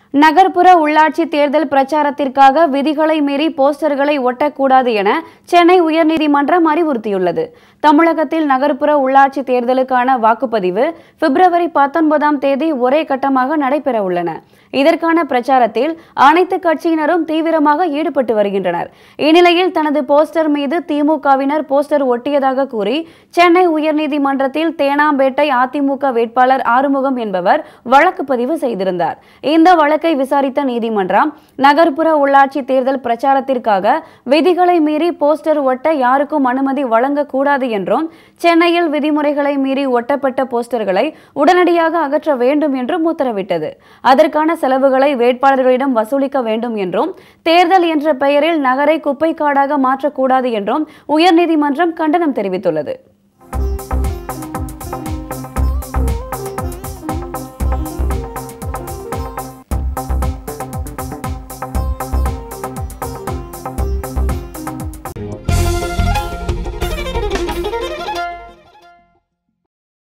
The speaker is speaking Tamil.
நகர்ப்புற உள்ளாட்சி தேர்தல் பிரச்சாரத்திற்காக விதிகளை மீறி போஸ்டர்களை ஒட்டக்கூடாது என சென்னை உயர்நீதிமன்றம் அறிவுறுத்தியுள்ளது தமிழகத்தில் நகர்ப்புற உள்ளாட்சி தேர்தலுக்கான வாக்குப்பதிவு பிப்ரவரி பத்தொன்பதாம் தேதி ஒரே கட்டமாக நடைபெற உள்ளன இதற்கான பிரச்சாரத்தில் அனைத்து கட்சியினரும் தீவிரமாக ஈடுபட்டு வருகின்றனர் இந்நிலையில் தனது போஸ்டர் மீது திமுகவினர் போஸ்டர் ஒட்டியதாக கூறி சென்னை உயர்நீதிமன்றத்தில் தேனாம்பேட்டை அதிமுக வேட்பாளர் ஆறுமுகம் என்பவர் வழக்கு பதிவு செய்திருந்தார் இந்த வழக்கை விசாரித்த நீதிமன்றம் நகர்ப்புற உள்ளாட்சி தேர்தல் பிரச்சாரத்திற்காக விதிகளை மீறி போஸ்டர் ஒட்ட யாருக்கும் அனுமதி வழங்கக்கூடாது என்றும் சென்னையில் விதிமுறைகளை மீறி ஒட்டப்பட்ட போஸ்டர்களை உடனடியாக அகற்ற வேண்டும் என்றும் உத்தரவிட்டது அதற்கான செலவுகளை வேட்பாளர்களிடம் வசூலிக்க வேண்டும் என்றும் தேர்தல் என்ற பெயரில் நகரை குப்பைக்காடாக மாற்றக்கூடாது என்றும் உயர்நீதிமன்றம் கண்டனம் தெரிவித்துள்ளது